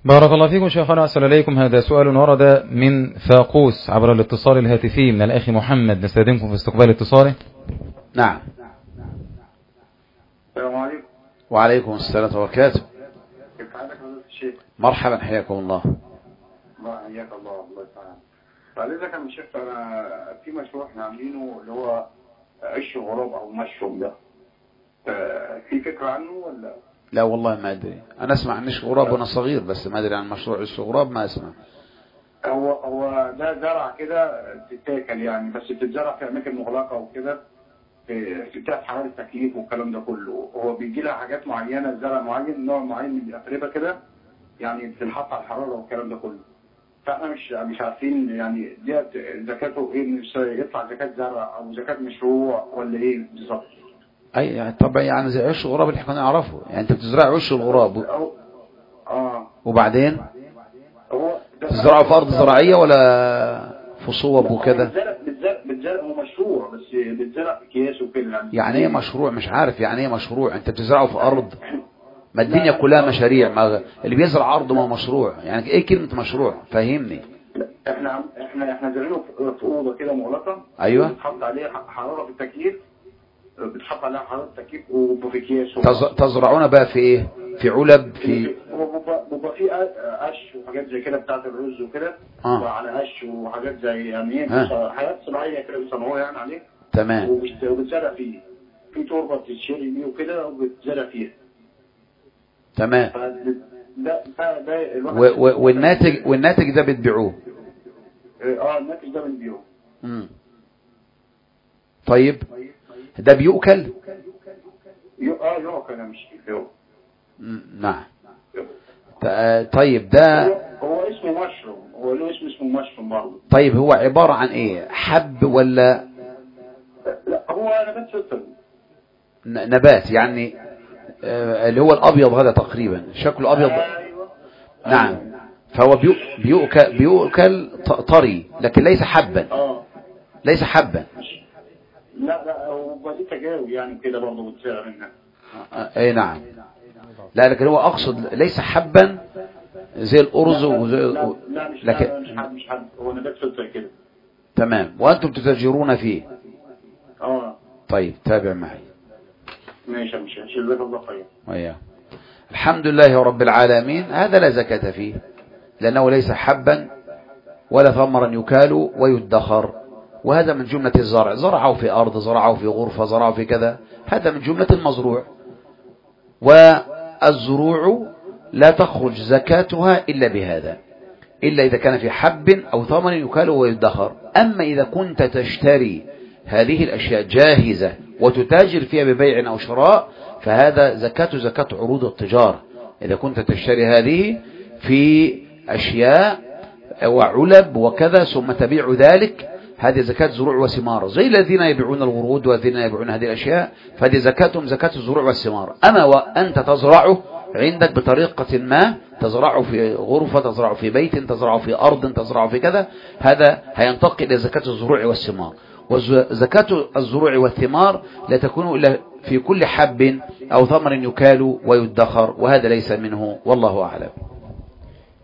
بارك الله فيكم شيخنا أسأل إليكم هذا سؤال ورد من فاقوس عبر الاتصال الهاتفي من الأخ محمد نستخدمكم في استقبال اتصاله نعم السلام عليكم وعليكم السلام وبركاته كيف حالك يا فضيلة الشيخ؟ مرحبا حياكم الله الله حياك الله الله يسلمك. فلذلك يا شيخ انا في مشروع احنا عاملينه اللي هو عش الغراب او مشروم ده آه، في فكره عنه ولا؟ لا والله ما أدري أنا أسمع عن عش غراب وأنا صغير بس ما أدري عن مشروع عش غراب ما أسمع هو هو ده زرع كده تتاكل يعني بس بتتزرع في اماكن مغلقه وكده في في بتاعت حراره التكييف والكلام ده كله هو بيجي لها حاجات معينه زرع معين نوع معين من الاتربه كده يعني بتنحط على الحراره والكلام ده كله فاحنا مش مش عارفين يعني ديت زكاته ايه مش يطلع زكاه زرع او زكاه مشروع ولا ايه بالظبط أي يعني طبعا يعني زي عش غراب اللي احنا نعرفه يعني أنت بتزرع عش الغراب أو اه وبعدين هو ده- تزرعه في أرض زراعية ولا في صوب وكده بتزرع بتزرع بتزرع هو مشروع بس بتزرع في اكياس وكده يعني يعني ايه مشروع مش عارف يعني ايه مشروع انت بتزرعه في ارض ما الدنيا كلها مشاريع ما اللي بيزرع ارض ما هو مشروع يعني ايه كلمة مشروع فهمني لا، احنا عم- احنا احنا زارعينه في- في اوضه كده مغلقه أيوة. بتحط عليها ح- حراره في التكييف بتحط عليها حراره التكييف وفي اكياس تز- تزرعون بقى في ايه في علب في وبيبقى بيبقى في قش وحاجات زي كده بتاعت الرز وكده آه. بيبقى على قش وحاجات زي يعني ايه ها. حاجات صناعيه كده بيصنعوها يعني عليه تمام وبت- وبتزرع فيه في تربه بتتشري بيه وكده وبتزرع فيها تمام فده ده ده الواحد و و والناتج والناتج ده بتبيعوه اه الناتج ده بنبيعه مم. طيب ده بيؤكل يو- اه يوكل انا مش يوكل. مم. نعم ت- طيب ده هو هو اسمه مشروم هو له اسم اسمه مشروم برضه طيب هو عبارة عن ايه حب ولا لا هو نبات فطري ن- نبات يعني آه، اللي هو الابيض هذا تقريبا شكله ابيض ايوه نعم فهو بيؤ- بيؤكل بيؤكل ط- طري لكن ليس حبا اه ليس حبا لا لا هو دي تجاوب يعني كده برضه بتزرع منها آه، اي نعم لا لكن هو اقصد ليس حبا زي الارز وزي لا لا مش لكن لا مش حد مش حد هو نبات فطري كده تمام وانتم تتاجرون فيه اه طيب تابع معي ماشي مش مش جزاك الله خير وياه الحمد لله رب العالمين هذا لا زكاة فيه لأنه ليس حبا ولا ثمرا يكال ويدخر وهذا من جملة الزرع زرعه في أرض زرعه في غرفة زرعه في كذا هذا من جملة المزروع والزروع لا تخرج زكاتها إلا بهذا إلا إذا كان في حب أو ثمر يكال ويدخر أما إذا كنت تشتري هذه الأشياء جاهزة وتتاجر فيها ببيع أو شراء فهذا زكاة زكاة عروض التجارة إذا كنت تشتري هذه في أشياء وعلب وكذا ثم تبيع ذلك هذه زكاة زروع وثمار زي الذين يبيعون الورود والذين يبيعون هذه الأشياء فهذه زكاتهم زكاة الزروع والثمار أما وأنت تزرعه عندك بطريقة ما تزرعه في غرفة تزرعه في بيت تزرعه في أرض تزرعه في كذا هذا هينتقل إلى زكاة الزروع والثمار وزكاة الزروع والثمار لا تكون إلا في كل حب أو ثمر يكال ويدخر وهذا ليس منه والله أعلم